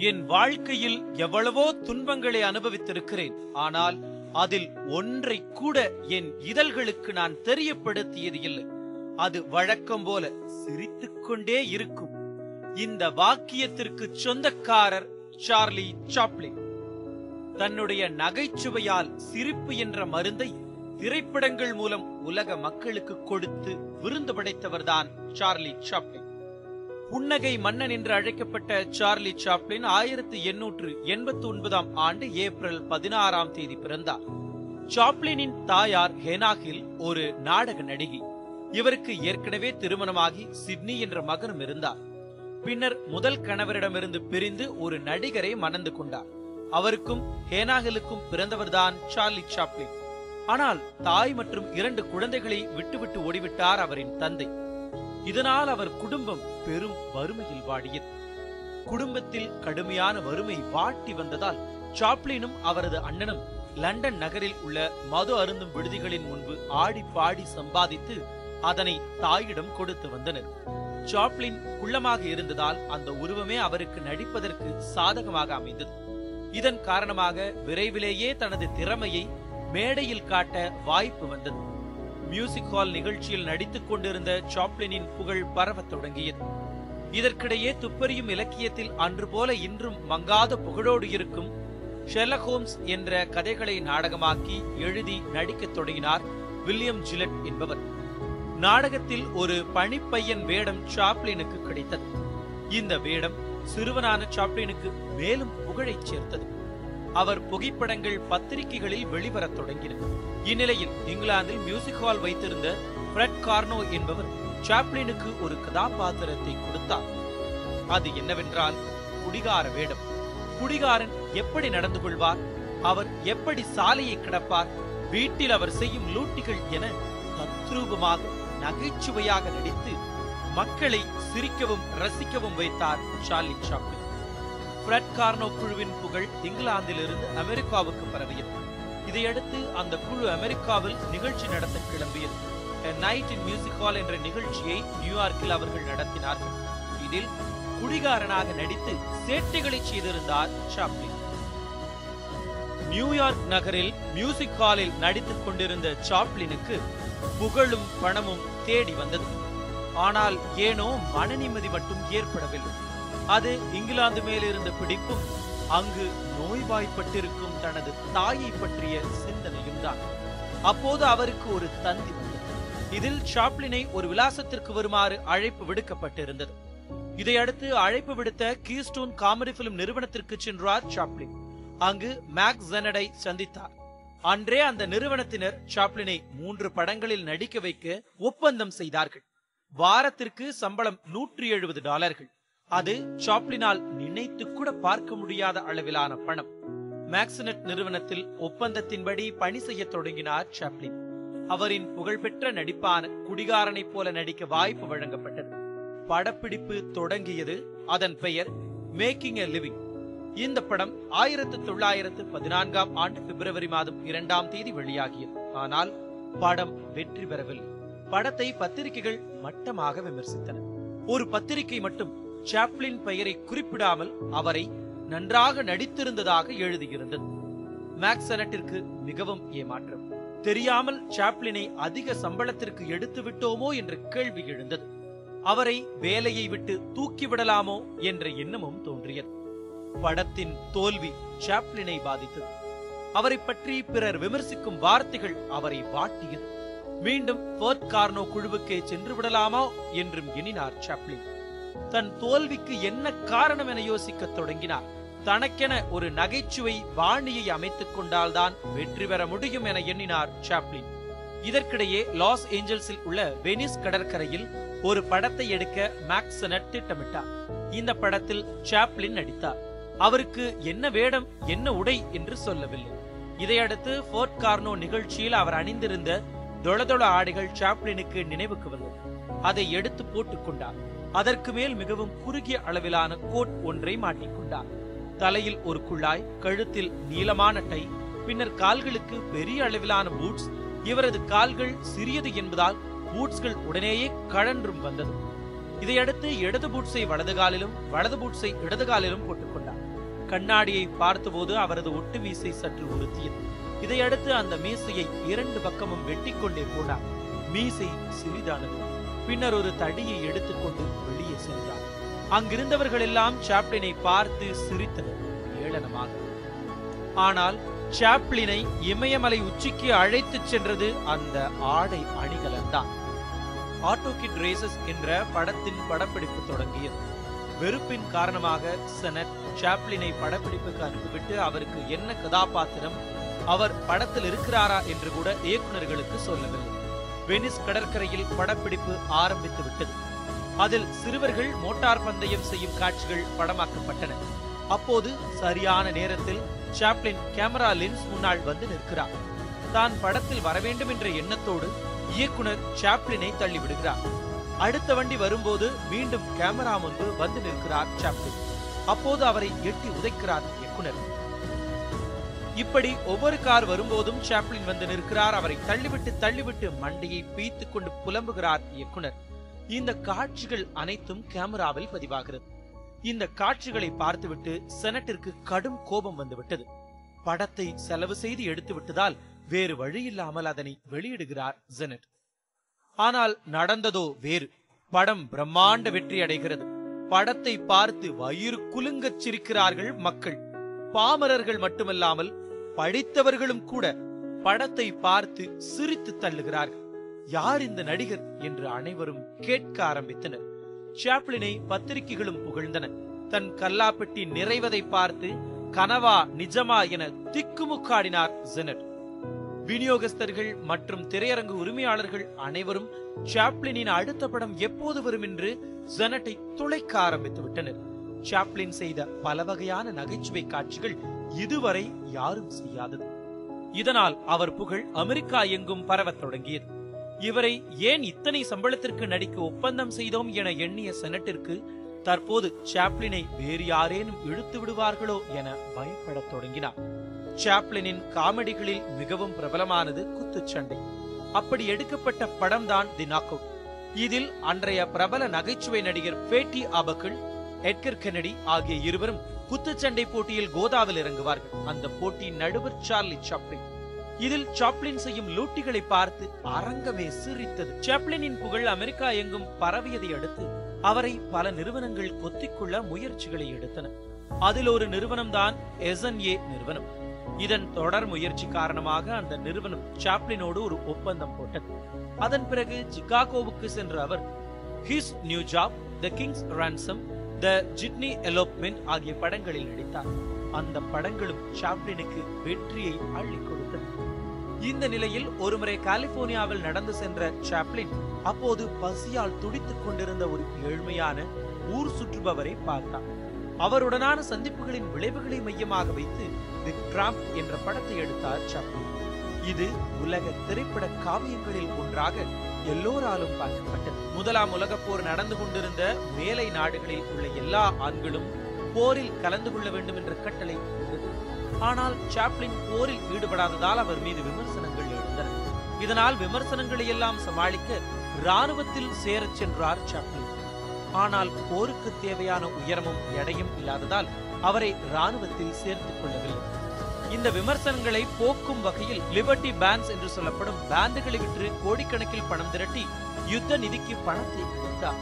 என் வாழ்க்கையில் எவ்வளவோ துன்பங்களை அனுபவித்திருக்கிறேன் ஆனால் அதில் ஒன்றை கூட என் இதழ்களுக்கு நான் தெரியப்படுத்தியது இல்லை அது வழக்கம் போல சிரித்துக் கொண்டே இருக்கும் இந்த வாக்கியத்திற்கு சொந்தக்காரர் சார்லி சாப்ளின் தன்னுடைய நகைச்சுவையால் சிரிப்பு என்ற மருந்தை திரைப்படங்கள் மூலம் உலக மக்களுக்கு கொடுத்து விருந்து படைத்தவர்தான் சார்லி சாப்ளின் புன்னகை மன்னன் என்று அழைக்கப்பட்ட சார்லி சாப்ளின் ஆயிரத்தி எண்ணூற்று எண்பத்தி ஒன்பதாம் ஆண்டு ஏப்ரல் பதினாறாம் தேதி பிறந்தார் சாப்ளினின் தாயார் ஹெனாகில் ஒரு நாடக நடிகை இவருக்கு ஏற்கனவே திருமணமாகி சிட்னி என்ற மகனும் இருந்தார் பின்னர் முதல் கணவரிடமிருந்து பிரிந்து ஒரு நடிகரை மணந்து கொண்டார் அவருக்கும் ஹேனாகலுக்கும் பிறந்தவர்தான் சார்லி சாப்ளின் ஆனால் தாய் மற்றும் இரண்டு குழந்தைகளை விட்டுவிட்டு ஓடிவிட்டார் அவரின் தந்தை இதனால் அவர் குடும்பம் பெரும் வறுமையில் வாடியது குடும்பத்தில் கடுமையான வறுமை வாட்டி வந்ததால் சாப்ளினும் அவரது அண்ணனும் லண்டன் நகரில் உள்ள மது அருந்தும் விடுதிகளின் முன்பு ஆடி பாடி சம்பாதித்து அதனை தாயிடம் கொடுத்து வந்தனர் சாப்ளின் குள்ளமாக இருந்ததால் அந்த உருவமே அவருக்கு நடிப்பதற்கு சாதகமாக அமைந்தது இதன் காரணமாக விரைவிலேயே தனது திறமையை மேடையில் காட்ட வாய்ப்பு வந்தது மியூசிக் ஹால் நிகழ்ச்சியில் நடித்துக் கொண்டிருந்த சாப்ளினின் புகழ் பரவத் தொடங்கியது இதற்கிடையே துப்பறியும் இலக்கியத்தில் அன்று போல இன்றும் மங்காத புகழோடு இருக்கும் ஷெர்லக் ஹோம்ஸ் என்ற கதைகளை நாடகமாக்கி எழுதி நடிக்கத் தொடங்கினார் வில்லியம் ஜிலட் என்பவர் நாடகத்தில் ஒரு பணிப்பையன் வேடம் சாப்ளினுக்கு கிடைத்தது இந்த வேடம் சிறுவனான சாப்ளினுக்கு மேலும் புகழைச் சேர்த்தது அவர் புகைப்படங்கள் பத்திரிகைகளில் வெளிவரத் தொடங்கின இந்நிலையில் இங்கிலாந்தில் மியூசிக் ஹால் வைத்திருந்த ஃப்ரெட் கார்னோ என்பவர் சாப்ளினுக்கு ஒரு கதாபாத்திரத்தை கொடுத்தார் அது என்னவென்றால் குடிகார வேடம் குடிகாரன் எப்படி நடந்து கொள்வார் அவர் எப்படி சாலையை கிடப்பார் வீட்டில் அவர் செய்யும் லூட்டிகள் என தத்ரூபமாக நகைச்சுவையாக நடித்து மக்களை சிரிக்கவும் ரசிக்கவும் வைத்தார் சார்லி சாப்ளின் ஃப்ரெட் கார்னோ குழுவின் புகழ் இங்கிலாந்திலிருந்து அமெரிக்காவுக்கு பரவியது இதையடுத்து அந்த குழு அமெரிக்காவில் நிகழ்ச்சி நடத்த கிளம்பியது நைட் இன் மியூசிக் ஹால் என்ற நிகழ்ச்சியை நியூயார்க்கில் அவர்கள் நடத்தினார்கள் இதில் குடிகாரனாக நடித்து சேட்டைகளை செய்திருந்தார் சாப்ளின் நியூயார்க் நகரில் மியூசிக் ஹாலில் நடித்துக் கொண்டிருந்த சாப்ளினுக்கு புகழும் பணமும் தேடி வந்தது ஆனால் ஏனோ மன நிம்மதி மட்டும் ஏற்படவில்லை அது இங்கிலாந்து மேலிருந்த பிடிப்பும் அங்கு நோய்வாய்ப்பட்டிருக்கும் தனது தாயை பற்றிய சிந்தனையும் தான் அப்போது அவருக்கு ஒரு தந்தி வந்தது இதில் சாப்ளினை ஒரு விலாசத்திற்கு வருமாறு அழைப்பு விடுக்கப்பட்டிருந்தது இதையடுத்து அழைப்பு விடுத்த கீஸ்டோன் காமெடி பிலிம் நிறுவனத்திற்கு சென்றார் சாப்ளின் அங்கு மேக் ஜெனடை சந்தித்தார் அன்றே அந்த நிறுவனத்தினர் சாப்ளினை மூன்று படங்களில் நடிக்க வைக்க ஒப்பந்தம் செய்தார்கள் வாரத்திற்கு சம்பளம் நூற்றி எழுபது டாலர்கள் அது சாப்ளினால் நினைத்து கூட பார்க்க முடியாத அளவிலான பணம் மேக்ஸனட் நிறுவனத்தில் ஒப்பந்தத்தின்படி பணி செய்ய தொடங்கினார் சாப்ளின் அவரின் புகழ்பெற்ற நடிப்பான குடிகாரனைப் போல நடிக்க வாய்ப்பு வழங்கப்பட்டது படப்பிடிப்பு தொடங்கியது அதன் பெயர் மேக்கிங் எ லிவிங் இந்த படம் ஆயிரத்து தொள்ளாயிரத்து பதினான்காம் ஆண்டு பிப்ரவரி மாதம் இரண்டாம் தேதி வெளியாகியது ஆனால் படம் வெற்றி பெறவில்லை படத்தை பத்திரிகைகள் மட்டமாக விமர்சித்தன ஒரு பத்திரிகை மட்டும் சாப்ளின் பெயரை குறிப்பிடாமல் அவரை நன்றாக நடித்திருந்ததாக எழுதியிருந்தது மேக்சனட்டிற்கு மிகவும் ஏமாற்றம் தெரியாமல் சாப்ளினை அதிக சம்பளத்திற்கு எடுத்து விட்டோமோ என்ற கேள்வி எழுந்தது அவரை வேலையை விட்டு தூக்கிவிடலாமோ என்ற எண்ணமும் தோன்றியது படத்தின் தோல்வி சாப்ளினை பாதித்தது அவரை பற்றி பிறர் விமர்சிக்கும் வார்த்தைகள் அவரை வாட்டியது மீண்டும் ஃபோர்ட் கார்னோ குழுவுக்கே சென்று விடலாமா என்றும் எண்ணினார் சாப்ளின் தன் தோல்விக்கு என்ன காரணம் என யோசிக்கத் தொடங்கினார் தனக்கென ஒரு நகைச்சுவை பாணியை அமைத்துக் கொண்டால்தான் வெற்றி பெற முடியும் என எண்ணினார் சாப்ளின் இதற்கிடையே லாஸ் ஏஞ்சல்ஸில் உள்ள வெனிஸ் கடற்கரையில் ஒரு படத்தை எடுக்க மேக்சனட் திட்டமிட்டார் இந்த படத்தில் சாப்ளின் நடித்தார் அவருக்கு என்ன வேடம் என்ன உடை என்று சொல்லவில்லை இதையடுத்து ஃபோர்ட் கார்னோ நிகழ்ச்சியில் அவர் அணிந்திருந்த தொளதொள ஆடைகள் சாப்ளினுக்கு நினைவுக்கு வந்தது அதை எடுத்து போட்டுக் கொண்டார் அதற்கு மேல் மிகவும் குறுகிய அளவிலான கோட் ஒன்றை மாட்டிக்கொண்டார் தலையில் ஒரு குழாய் கழுத்தில் நீளமான டை பின்னர் கால்களுக்கு பெரிய அளவிலான பூட்ஸ் இவரது கால்கள் சிறியது என்பதால் பூட்ஸ்கள் உடனேயே கழன்றும் வந்தது இதையடுத்து இடது பூட்ஸை வலது காலிலும் வலது பூட்ஸை இடது காலிலும் போட்டுக்கொண்டார் கண்ணாடியை பார்த்தபோது அவரது ஒட்டு மீசை சற்று உறுத்தியது இதையடுத்து அந்த மீசையை இரண்டு பக்கமும் வெட்டிக் கொண்டே போனார் மீசை சிறிதானது பின்னர் ஒரு தடியை எடுத்துக்கொண்டு வெளியே சென்றார் அங்கிருந்தவர்கள் எல்லாம் சாப்ளினை பார்த்து சிரித்தனர் ஏளனமாக ஆனால் சாப்ளினை இமயமலை உச்சிக்கு அழைத்துச் சென்றது அந்த ஆடை அணிகலன்தான் ஆட்டோகிட் ரேசஸ் என்ற படத்தின் படப்பிடிப்பு தொடங்கியது வெறுப்பின் காரணமாக செனட் சாப்ளினை படப்பிடிப்புக்கு அனுப்பிவிட்டு அவருக்கு என்ன கதாபாத்திரம் அவர் படத்தில் இருக்கிறாரா என்று கூட இயக்குநர்களுக்கு சொல்லவில்லை வெனிஸ் கடற்கரையில் படப்பிடிப்பு ஆரம்பித்து விட்டது அதில் சிறுவர்கள் மோட்டார் பந்தயம் செய்யும் காட்சிகள் படமாக்கப்பட்டன அப்போது சரியான நேரத்தில் சாப்ளின் கேமரா லென்ஸ் முன்னால் வந்து நிற்கிறார் தான் படத்தில் வரவேண்டும் என்ற எண்ணத்தோடு இயக்குனர் சாப்ளினை தள்ளிவிடுகிறார் அடுத்த வண்டி வரும்போது மீண்டும் கேமரா முன்பு வந்து நிற்கிறார் சாப்ளின் அப்போது அவரை எட்டி உதைக்கிறார் இயக்குனர் இப்படி ஒவ்வொரு கார் வரும்போதும் சாப்ளின் வந்து நிற்கிறார் அவரை தள்ளிவிட்டு தள்ளிவிட்டு மண்டையை பீத்துக் கொண்டு புலம்புகிறார் இயக்குனர் இந்த காட்சிகள் அனைத்தும் கேமராவில் பதிவாகிறது இந்த காட்சிகளை பார்த்துவிட்டு செனட்டிற்கு கடும் கோபம் வந்துவிட்டது படத்தை செலவு செய்து எடுத்து விட்டதால் வேறு வழியில்லாமல் அதனை வெளியிடுகிறார் ஜெனட் ஆனால் நடந்ததோ வேறு படம் பிரம்மாண்ட வெற்றி அடைகிறது படத்தை பார்த்து வயிறு குலுங்கச் சிரிக்கிறார்கள் மக்கள் பாமரர்கள் மட்டுமல்லாமல் படித்தவர்களும் கூட படத்தை பார்த்து சிரித்து தள்ளுகிறார்கள் யார் இந்த நடிகர் என்று அனைவரும் கேட்க ஆரம்பித்தனர் சாப்ளினை பத்திரிகைகளும் புகழ்ந்தன தன் கல்லாப்பெட்டி நிறைவதை பார்த்து கனவா நிஜமா என திக்குமுக்காடினார் ஜெனட் விநியோகஸ்தர்கள் மற்றும் திரையரங்கு உரிமையாளர்கள் அனைவரும் சாப்ளினின் அடுத்த படம் எப்போது வரும் என்று ஜெனட்டை துளைக்க ஆரம்பித்து விட்டனர் சாப்ளின் செய்த பல வகையான நகைச்சுவை காட்சிகள் இதுவரை யாரும் செய்யாதது இதனால் அவர் புகழ் அமெரிக்கா எங்கும் பரவத் தொடங்கியது இவரை ஏன் இத்தனை சம்பளத்திற்கு நடிக்க ஒப்பந்தம் செய்தோம் என எண்ணிய செனட்டிற்கு தற்போது சாப்ளினை வேறு யாரேனும் இழுத்து விடுவார்களோ என பயப்படத் தொடங்கினார் சாப்ளினின் காமெடிகளில் மிகவும் பிரபலமானது குத்துச்சண்டை அப்படி எடுக்கப்பட்ட படம்தான் தி நாக் அவுட் இதில் அன்றைய பிரபல நகைச்சுவை நடிகர் பேட்டி ஆபக்கிள் எட்கர் கென்னடி ஆகிய இருவரும் குத்துச்சண்டை போட்டியில் கோதாவில் இறங்குவார்கள் அந்த போட்டியின் நடுவர் சார்லி சாப்ளின் இதில் சாப்ளின் செய்யும் லூட்டிகளை பார்த்து அரங்கமே சிரித்தது சாப்ளினின் புகழ் அமெரிக்கா எங்கும் பரவியதை அடுத்து அவரை பல நிறுவனங்கள் கொத்திக்கொள்ள முயற்சிகளை எடுத்தன அதில் ஒரு நிறுவனம்தான் எசன் ஏ நிறுவனம் இதன் தொடர் முயற்சி காரணமாக அந்த நிறுவனம் சாப்ளினோடு ஒரு ஒப்பந்தம் போட்டது அதன் பிறகு சிகாகோவுக்கு சென்ற அவர் his new job the king's ransom the jitney elopement ஆகிய படங்களில் நடித்தார் அந்த படங்களும் சாப்ளினுக்கு வெற்றியை அள்ளி கொடுத்தது இந்த நிலையில் ஒருமுறை கலிபோர்னியாவில் நடந்து சென்ற சாப்ளின் அப்போது பசியால் துடித்துக் கொண்டிருந்த ஒரு ஏழ்மையான ஊர் சுற்றுபவரை பார்த்தார் அவருடனான சந்திப்புகளின் விளைவுகளை மையமாக வைத்து தி டிராம்ப் என்ற படத்தை எடுத்தார் சாப்ளின் இது உலக திரைப்பட காவியங்களில் ஒன்றாக எல்லோராலும் பார்க்கப்பட்டது முதலாம் உலகப் போர் நடந்து கொண்டிருந்த மேலை நாடுகளில் உள்ள எல்லா ஆண்களும் போரில் கலந்து கொள்ள வேண்டும் என்ற கட்டளை இருந்தது ஆனால் சாப்ளின் போரில் ஈடுபடாததால் அவர் மீது விமர்சனங்கள் எழுந்தன இதனால் விமர்சனங்களை எல்லாம் சமாளிக்க ராணுவத்தில் சேரச் சென்றார் சாப்ளின் ஆனால் போருக்கு தேவையான உயரமும் எடையும் இல்லாததால் அவரை ராணுவத்தில் சேர்த்துக் கொள்ளவில்லை இந்த விமர்சனங்களை போக்கும் வகையில் லிபர்டி பேண்ட்ஸ் என்று சொல்லப்படும் பேண்டுகளை விற்று கோடிக்கணக்கில் பணம் திரட்டி யுத்த நிதிக்கு பணத்தை கொடுத்தார்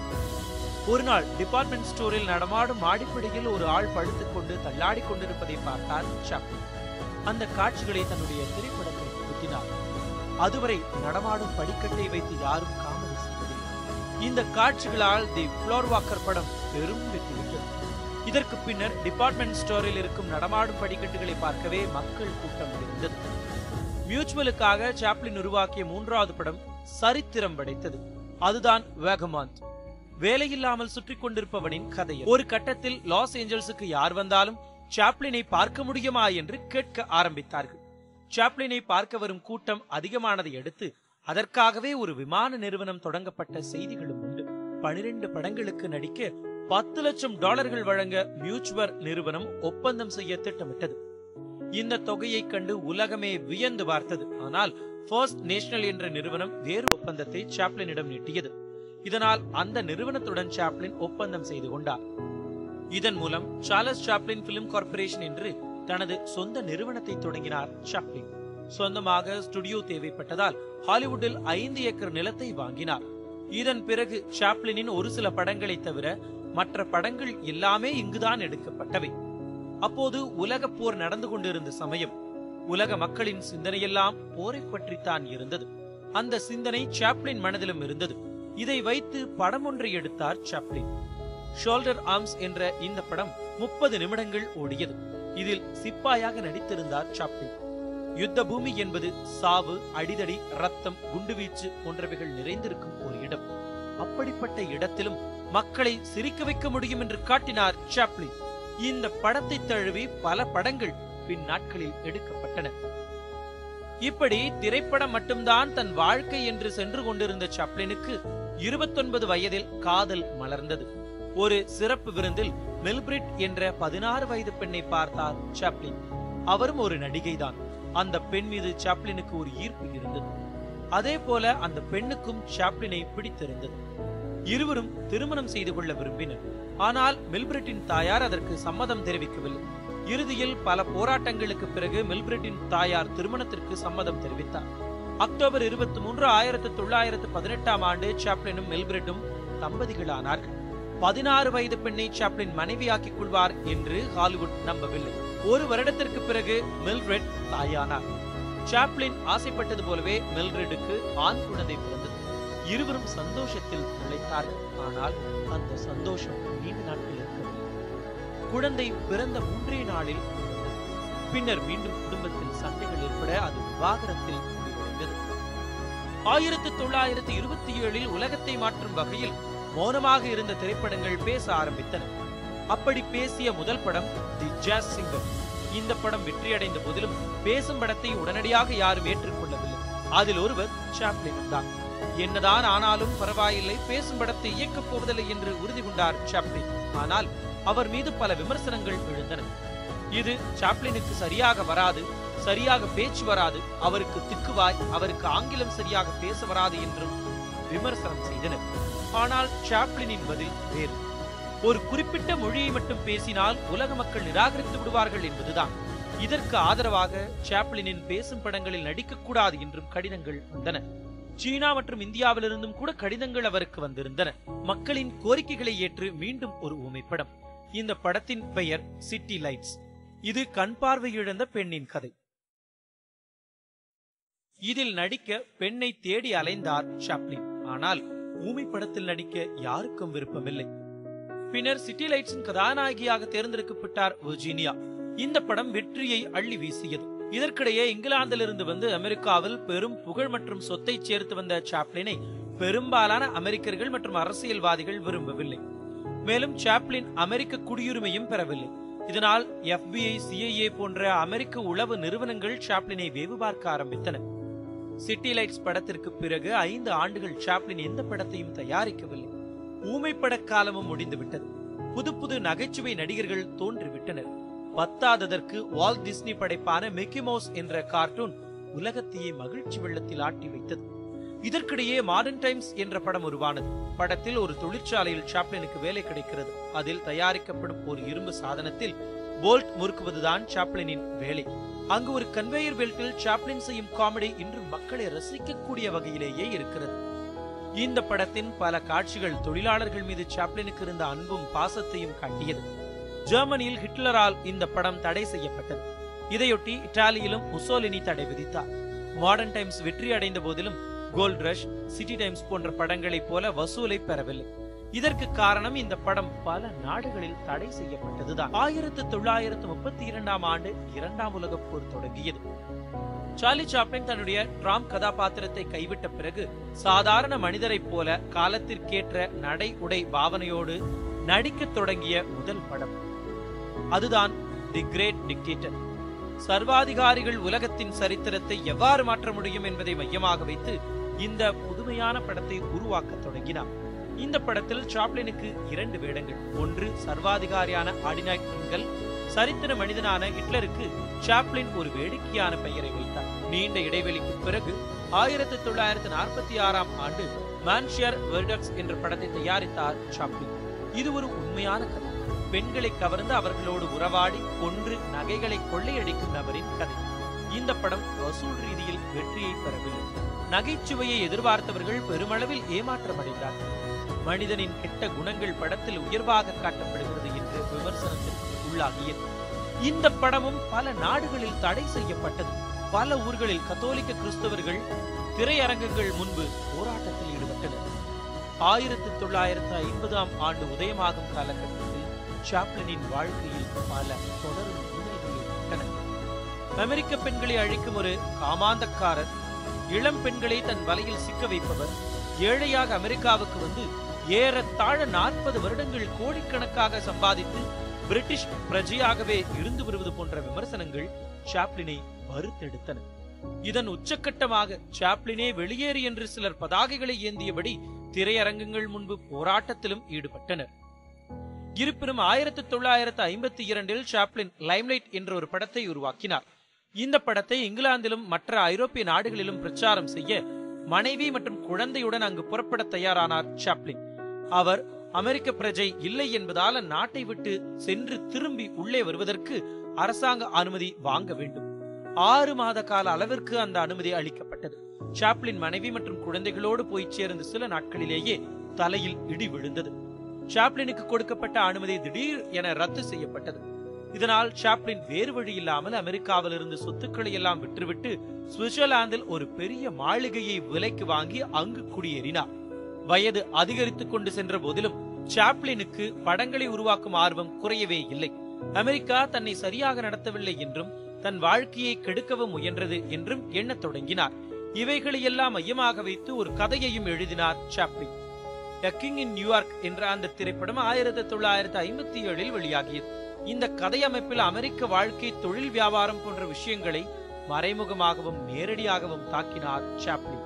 ஒரு நாள் டிபார்ட்மெண்ட் ஸ்டோரில் நடமாடும் மாடிப்படியில் ஒரு ஆள் படுத்துக் கொண்டு தள்ளாடிக் கொண்டிருப்பதை பார்த்தார் சாப்ளின் அந்த காட்சிகளை தன்னுடைய திரைப்படத்தில் புகுத்தினார் அதுவரை நடமாடும் படிக்கட்டை வைத்து யாரும் காமெடி செய்வதில்லை இந்த காட்சிகளால் தி ஃப்ளோர் வாக்கர் படம் பெரும் வெற்றி பெற்றது இதற்கு பின்னர் டிபார்ட்மெண்ட் ஸ்டோரில் இருக்கும் நடமாடும் படிக்கட்டுகளை பார்க்கவே மக்கள் கூட்டம் இருந்தது மியூச்சுவலுக்காக சாப்ளின் உருவாக்கிய மூன்றாவது படம் சரித்திரம் படைத்தது அதுதான் வேகமாந்த் வேலையில்லாமல் சுற்றி கொண்டிருப்பவனின் கதை ஒரு கட்டத்தில் லாஸ் ஏஞ்சல்ஸுக்கு யார் வந்தாலும் சாப்ளினை பார்க்க முடியுமா என்று கேட்க ஆரம்பித்தார்கள் சாப்ளினை பார்க்க வரும் கூட்டம் அதிகமானதை அடுத்து அதற்காகவே ஒரு விமான நிறுவனம் தொடங்கப்பட்ட செய்திகளும் உண்டு பனிரெண்டு படங்களுக்கு நடிக்க பத்து லட்சம் டாலர்கள் வழங்க மியூச்சுவர் நிறுவனம் ஒப்பந்தம் செய்ய திட்டமிட்டது இந்த தொகையை கண்டு உலகமே வியந்து பார்த்தது ஆனால் ஃபர்ஸ்ட் நேஷனல் என்ற நிறுவனம் வேறு ஒப்பந்தத்தை சாப்ளினிடம் நீட்டியது இதனால் அந்த நிறுவனத்துடன் சாப்ளின் ஒப்பந்தம் செய்து கொண்டார் இதன் மூலம் சார்லஸ் சாப்ளின் பிலிம் கார்ப்பரேஷன் என்று தனது சொந்த நிறுவனத்தை தொடங்கினார் சாப்ளின் சொந்தமாக ஸ்டுடியோ தேவைப்பட்டதால் ஹாலிவுட்டில் ஐந்து ஏக்கர் நிலத்தை வாங்கினார் இதன் பிறகு சாப்ளினின் ஒரு சில படங்களை தவிர மற்ற படங்கள் எல்லாமே இங்குதான் எடுக்கப்பட்டவை அப்போது உலக போர் நடந்து கொண்டிருந்த சமயம் உலக மக்களின் சிந்தனையெல்லாம் போரை பற்றித்தான் இருந்தது அந்த சிந்தனை சாப்ளின் மனதிலும் இருந்தது இதை வைத்து படம் ஒன்றை எடுத்தார் சாப்ளின் ஷோல்டர் ஆர்ம்ஸ் என்ற இந்த படம் முப்பது நிமிடங்கள் ஓடியது இதில் சிப்பாயாக நடித்திருந்தார் சாப்ளின் யுத்த பூமி என்பது சாவு அடிதடி ரத்தம் குண்டுவீச்சு போன்றவைகள் நிறைந்திருக்கும் ஒரு இடம் அப்படிப்பட்ட இடத்திலும் மக்களை சிரிக்க வைக்க முடியும் என்று காட்டினார் சாப்ளின் இந்த படத்தை தழுவி பல படங்கள் பின் நாட்களில் எடுக்கப்பட்டன இப்படி திரைப்படம் மட்டும்தான் தன் வாழ்க்கை என்று சென்று கொண்டிருந்த சாப்ளினுக்கு இருபத்தொன்பது வயதில் காதல் மலர்ந்தது ஒரு சிறப்பு விருந்தில் மெல்பிரிட் என்ற பதினாறு வயது பெண்ணை பார்த்தார் சாப்ளின் அவரும் ஒரு நடிகைதான் அந்த பெண் மீது சாப்ளினுக்கு ஒரு ஈர்ப்பு இருந்தது அதே போல அந்த பெண்ணுக்கும் சாப்ளினை பிடித்திருந்தது இருவரும் திருமணம் செய்து கொள்ள விரும்பினர் ஆனால் மெல்பிரிட்டின் தாயார் அதற்கு சம்மதம் தெரிவிக்கவில்லை இறுதியில் பல போராட்டங்களுக்கு பிறகு மெல்பிரிட்டின் தாயார் திருமணத்திற்கு சம்மதம் தெரிவித்தார் அக்டோபர் இருபத்தி மூன்று ஆயிரத்தி தொள்ளாயிரத்து பதினெட்டாம் ஆண்டு சாப்ளினும் மெல்பிரிட்டும் தம்பதிகளானார்கள் பதினாறு வயது பெண்ணை சாப்ளின் மனைவியாக்கிக் கொள்வார் என்று ஹாலிவுட் நம்பவில்லை ஒரு வருடத்திற்கு பிறகு மில்ரெட் தாயானார் சாப்ளின் ஆசைப்பட்டது போலவே மில்ரெட்டுக்கு ஆண் குழந்தை பிறந்தது இருவரும் சந்தோஷத்தில் திளைத்தார்கள் ஆனால் அந்த சந்தோஷம் நீண்ட நாட்கள் இருக்கவில்லை குழந்தை பிறந்த மூன்றே நாளில் பின்னர் மீண்டும் குடும்பத்தில் சண்டைகள் ஏற்பட அது விவாகரத்தில் முடிவடைந்தது ஆயிரத்தி தொள்ளாயிரத்தி இருபத்தி ஏழில் உலகத்தை மாற்றும் வகையில் மௌனமாக இருந்த திரைப்படங்கள் பேச ஆரம்பித்தன அப்படி பேசிய முதல் படம் தி ஜாஸ் சிங்கர் இந்த படம் வெற்றியடைந்த போதிலும் பேசும் படத்தை உடனடியாக யாரும் ஏற்றுக்கொள்ளவில்லை அதில் ஒருவர் சாப்ளின் தான் என்னதான் ஆனாலும் பரவாயில்லை பேசும் படத்தை இயக்கப் போவதில்லை என்று உறுதி கொண்டார் சாப்ளின் ஆனால் அவர் மீது பல விமர்சனங்கள் எழுந்தன இது சாப்ளினுக்கு சரியாக வராது சரியாக பேச்சு வராது அவருக்கு திக்குவாய் அவருக்கு ஆங்கிலம் சரியாக பேச வராது என்றும் விமர்சனம் செய்தனர் ஆனால் சாப்ளினின் பதில் வேறு ஒரு குறிப்பிட்ட மொழியை மட்டும் பேசினால் உலக மக்கள் நிராகரித்து விடுவார்கள் என்பதுதான் இதற்கு ஆதரவாக சாப்ளினின் பேசும் படங்களில் நடிக்கக்கூடாது என்றும் கடிதங்கள் வந்தன சீனா மற்றும் இந்தியாவிலிருந்தும் கூட கடிதங்கள் அவருக்கு வந்திருந்தன மக்களின் கோரிக்கைகளை ஏற்று மீண்டும் ஒரு ஊமைப்படம் இந்த படத்தின் பெயர் சிட்டி லைட்ஸ் இது கண் பார்வை இழந்த பெண்ணின் கதை இதில் நடிக்க பெண்ணை தேடி அலைந்தார் சாப்ளின் ஆனால் ஊமை படத்தில் நடிக்க யாருக்கும் விருப்பமில்லை பின்னர் சிட்டி லைட்ஸின் கதாநாயகியாக தேர்ந்தெடுக்கப்பட்டார் வெர்ஜீனியா இந்த படம் வெற்றியை அள்ளி வீசியது இதற்கிடையே இங்கிலாந்திலிருந்து வந்து அமெரிக்காவில் பெரும் புகழ் மற்றும் சொத்தை சேர்த்து வந்த சாப்ளினை பெரும்பாலான அமெரிக்கர்கள் மற்றும் அரசியல்வாதிகள் விரும்பவில்லை மேலும் சாப்ளின் அமெரிக்க குடியுரிமையும் பெறவில்லை இதனால் எஃபிஐ சிஐஏ போன்ற அமெரிக்க உளவு நிறுவனங்கள் சாப்ளினை வேவு பார்க்க ஆரம்பித்தன சிட்டி லைட்ஸ் படத்திற்கு பிறகு ஐந்து ஆண்டுகள் சாப்ளின் எந்த படத்தையும் தயாரிக்கவில்லை ஊமை பட காலமும் முடிந்துவிட்டது புது புது நகைச்சுவை நடிகர்கள் தோன்றிவிட்டனர் பத்தாததற்கு வால் டிஸ்னி படைப்பான மிக்கி மவுஸ் என்ற கார்ட்டூன் உலகத்தையே மகிழ்ச்சி வெள்ளத்தில் ஆட்டி வைத்தது இதற்கிடையே மாடர்ன் டைம்ஸ் என்ற படம் உருவானது படத்தில் ஒரு தொழிற்சாலையில் சாப்ளினுக்கு வேலை கிடைக்கிறது அதில் தயாரிக்கப்படும் ஒரு இரும்பு சாதனத்தில் போல்ட் முறுக்குவதுதான் சாப்ளினின் வேலை அங்கு ஒரு கன்வேயர் பெல்ட்டில் சாப்ளின் செய்யும் காமெடி இன்று மக்களை ரசிக்கக்கூடிய வகையிலேயே இருக்கிறது இந்த படத்தின் பல காட்சிகள் தொழிலாளர்கள் மீது சாப்ளினுக்கு இருந்த அன்பும் பாசத்தையும் காட்டியது ஜெர்மனியில் ஹிட்லரால் இந்த படம் தடை செய்யப்பட்டது இதையொட்டி இத்தாலியிலும் முசோலினி தடை விதித்தார் மாடர்ன் டைம்ஸ் வெற்றி அடைந்த போதிலும் கோல்ட் ரஷ் சிட்டி டைம்ஸ் போன்ற படங்களைப் போல வசூலை பெறவில்லை இதற்கு காரணம் இந்த படம் பல நாடுகளில் தடை செய்யப்பட்டதுதான் ஆயிரத்து தொள்ளாயிரத்து முப்பத்தி இரண்டாம் ஆண்டு இரண்டாம் உலகப் போர் தொடங்கியது சார்லி சாப்ளின் தன்னுடைய ட்ராம் கதாபாத்திரத்தை கைவிட்ட பிறகு சாதாரண மனிதரைப் போல காலத்திற்கேற்ற நடை உடை பாவனையோடு நடிக்கத் தொடங்கிய முதல் படம் அதுதான் தி கிரேட் டிக்டேட்டர் சர்வாதிகாரிகள் உலகத்தின் சரித்திரத்தை எவ்வாறு மாற்ற முடியும் என்பதை மையமாக வைத்து இந்த புதுமையான படத்தை உருவாக்க தொடங்கினார் இந்த படத்தில் சாப்ளினுக்கு இரண்டு வேடங்கள் ஒன்று சர்வாதிகாரியான ஆடினாய் கிங்கல் சரித்திர மனிதனான ஹிட்லருக்கு சாப்ளின் ஒரு வேடிக்கையான பெயரை வைத்தார் நீண்ட இடைவெளிக்கு பிறகு ஆயிரத்தி தொள்ளாயிரத்தி நாற்பத்தி ஆறாம் ஆண்டு மான்ஷியர் வெர்டக்ஸ் என்ற படத்தை தயாரித்தார் சாப்ளின் இது ஒரு உண்மையான கதை பெண்களை கவர்ந்து அவர்களோடு உறவாடி கொன்று நகைகளை கொள்ளையடிக்கும் நபரின் கதை இந்த படம் வசூல் ரீதியில் வெற்றியை பெறவில்லை நகைச்சுவையை எதிர்பார்த்தவர்கள் பெருமளவில் ஏமாற்றமடைந்தார்கள் மனிதனின் கெட்ட குணங்கள் படத்தில் உயர்வாக காட்டப்படுகிறது என்று விமர்சனத்திற்கு உள்ளாகியது இந்த படமும் பல நாடுகளில் தடை செய்யப்பட்டது பல ஊர்களில் கத்தோலிக்க கிறிஸ்தவர்கள் திரையரங்குகள் முன்பு போராட்டத்தில் ஈடுபட்டனர் ஆயிரத்தி தொள்ளாயிரத்து ஐம்பதாம் ஆண்டு உதயமாகும் காலகட்டத்தில் சாப்ளினின் வாழ்க்கையில் பல தொடரும் இன்னல்கள் ஏற்பட்டன அமெரிக்க பெண்களை அழிக்கும் ஒரு காமாந்தக்காரர் இளம் பெண்களை தன் வலையில் சிக்க வைப்பவர் ஏழையாக அமெரிக்காவுக்கு வந்து ஏறத்தாழ நாற்பது வருடங்கள் கோடிக்கணக்காக சம்பாதித்து பிரிட்டிஷ் பிரஜையாகவே இருந்து வருவது போன்ற விமர்சனங்கள் சாப்ளினை வறுத்தெடுத்தன இதன் உச்சக்கட்டமாக சாப்ளினே வெளியேறு என்று சிலர் பதாகைகளை ஏந்தியபடி திரையரங்குகள் முன்பு போராட்டத்திலும் ஈடுபட்டனர் இருப்பினும் ஆயிரத்தி தொள்ளாயிரத்து ஐம்பத்தி இரண்டில் சாப்ளின் லைம்லைட் என்ற ஒரு படத்தை உருவாக்கினார் இந்த படத்தை இங்கிலாந்திலும் மற்ற ஐரோப்பிய நாடுகளிலும் பிரச்சாரம் செய்ய மனைவி மற்றும் குழந்தையுடன் அங்கு புறப்பட தயாரானார் சாப்ளின் அவர் அமெரிக்க பிரஜை இல்லை என்பதால் நாட்டை விட்டு சென்று திரும்பி உள்ளே வருவதற்கு அரசாங்க அனுமதி வாங்க வேண்டும் ஆறு மாத கால அளவிற்கு அந்த அனுமதி அளிக்கப்பட்டது சாப்ளின் மனைவி மற்றும் குழந்தைகளோடு போய் சேர்ந்த சில நாட்களிலேயே தலையில் இடி விழுந்தது சாப்ளினுக்கு கொடுக்கப்பட்ட அனுமதி திடீர் என ரத்து செய்யப்பட்டது இதனால் சாப்ளின் வேறு வழி இல்லாமல் அமெரிக்காவில் இருந்து சொத்துக்களை எல்லாம் விற்றுவிட்டு சுவிட்சர்லாந்தில் ஒரு பெரிய மாளிகையை விலைக்கு வாங்கி அங்கு குடியேறினார் வயது அதிகரித்துக் கொண்டு சென்ற போதிலும் சாப்ளினுக்கு படங்களை உருவாக்கும் ஆர்வம் குறையவே இல்லை அமெரிக்கா தன்னை சரியாக நடத்தவில்லை என்றும் தன் வாழ்க்கையை கெடுக்கவும் முயன்றது என்றும் எண்ணத் தொடங்கினார் இவைகளையெல்லாம் மையமாக வைத்து ஒரு கதையையும் எழுதினார் Chaplin A King in New York என்ற அந்த திரைப்படம் ஆயிரத்தி தொள்ளாயிரத்தி ஐம்பத்தி ஏழில் வெளியாகியது இந்த கதை அமைப்பில் அமெரிக்க வாழ்க்கை தொழில் வியாபாரம் போன்ற விஷயங்களை மறைமுகமாகவும் நேரடியாகவும் தாக்கினார் சாப்ளின்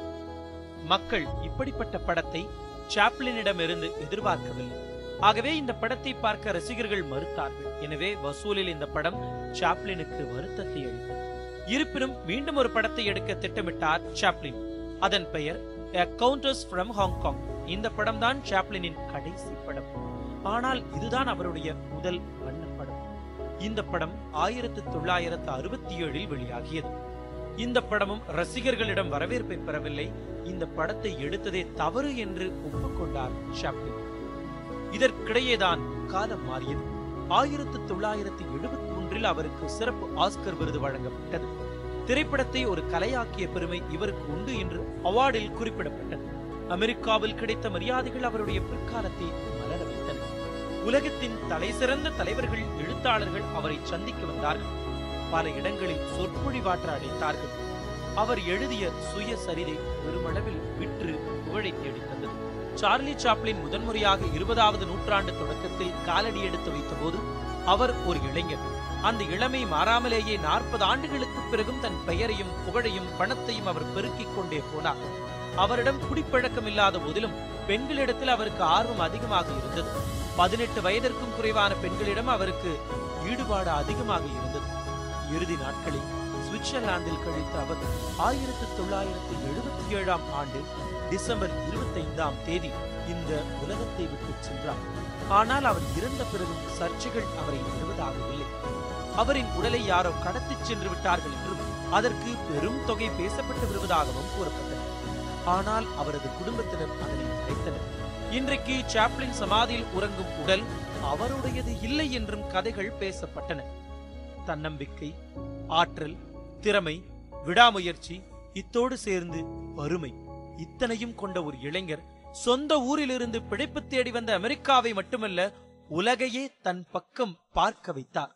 மக்கள் இப்படிப்பட்ட படத்தை சாப்ளினிடமிருந்து எதிர்பார்க்கவில்லை ஆகவே இந்த படத்தை பார்க்க ரசிகர்கள் மறுத்தார்கள் எனவே வசூலில் இந்த படம் சாப்ளினுக்கு வருத்தத்தை அளித்தது இருப்பினும் மீண்டும் ஒரு படத்தை எடுக்க திட்டமிட்டார் சாப்ளின் அதன் பெயர் கவுண்டர்ஸ் ஃப்ரம் ஹாங்காங் இந்த படம் தான் சாப்ளினின் கடைசி படம் ஆனால் இதுதான் அவருடைய முதல் வண்ண படம் இந்த படம் ஆயிரத்தி தொள்ளாயிரத்து அறுபத்தி ஏழில் வெளியாகியது இந்த படமும் ரசிகர்களிடம் வரவேற்பை பெறவில்லை இந்த படத்தை எடுத்ததே தவறு என்று ஒப்புக்கொண்டார் சாப்ளின் இதற்கிடையேதான் காலம் மாறியது ஆயிரத்தி தொள்ளாயிரத்தி எழுபத்தி ஒன்றில் அவருக்கு சிறப்பு ஆஸ்கர் விருது வழங்கப்பட்டது திரைப்படத்தை ஒரு கலையாக்கிய பெருமை இவருக்கு உண்டு என்று அவார்டில் குறிப்பிடப்பட்டது அமெரிக்காவில் கிடைத்த மரியாதைகள் அவருடைய பிற்காலத்தை மலர வைத்தன உலகத்தின் தலைசிறந்த தலைவர்கள் எழுத்தாளர்கள் அவரை சந்திக்க வந்தார்கள் பல இடங்களில் சொற்பொழிவாற்ற அழைத்தார்கள் அவர் எழுதிய சுயசரிதை பெருமளவில் விற்று புகழை தேடித் தந்தது சார்லி சாப்ளின் முதன்முறையாக இருபதாவது நூற்றாண்டு தொடக்கத்தில் காலடி எடுத்து வைத்தபோது அவர் ஒரு இளைஞர் அந்த இளமை மாறாமலேயே நாற்பது ஆண்டுகளுக்கு பிறகும் தன் பெயரையும் புகழையும் பணத்தையும் அவர் பெருக்கிக் கொண்டே போனார் அவரிடம் குடிப்பழக்கம் இல்லாத போதிலும் பெண்களிடத்தில் அவருக்கு ஆர்வம் அதிகமாக இருந்தது பதினெட்டு வயதிற்கும் குறைவான பெண்களிடம் அவருக்கு ஈடுபாடு அதிகமாக இருந்தது இறுதி நாட்களில் சுவிட்சர்லாந்தில் கழித்த அவர் ஆயிரத்தி தொள்ளாயிரத்தி எழுபத்தி ஏழாம் ஆண்டு டிசம்பர் இருபத்தைந்தாம் தேதி இந்த உலகத்தை விட்டு சென்றார் ஆனால் அவர் இறந்த பிறகும் சர்ச்சைகள் அவரை விடுவதாகவில்லை அவரின் உடலை யாரோ கடத்திச் சென்று விட்டார்கள் என்றும் அதற்கு பெரும் தொகை பேசப்பட்டு வருவதாகவும் கூறப்பட்டது ஆனால் அவரது குடும்பத்தினர் அதனை மறைத்தனர் இன்றைக்கு சாப்ளின் சமாதியில் உறங்கும் உடல் அவருடையது இல்லை என்றும் கதைகள் பேசப்பட்டன தன்னம்பிக்கை ஆற்றல் திறமை விடாமுயற்சி இத்தோடு சேர்ந்து வறுமை இத்தனையும் கொண்ட ஒரு இளைஞர் சொந்த ஊரிலிருந்து பிழைப்பு தேடி வந்த அமெரிக்காவை மட்டுமல்ல உலகையே தன் பக்கம் பார்க்க வைத்தார்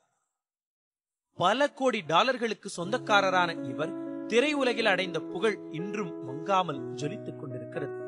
பல கோடி டாலர்களுக்கு சொந்தக்காரரான இவர் திரையுலகில் அடைந்த புகழ் இன்றும் மங்காமல் ஜொலித்துக் கொண்டிருக்கிறது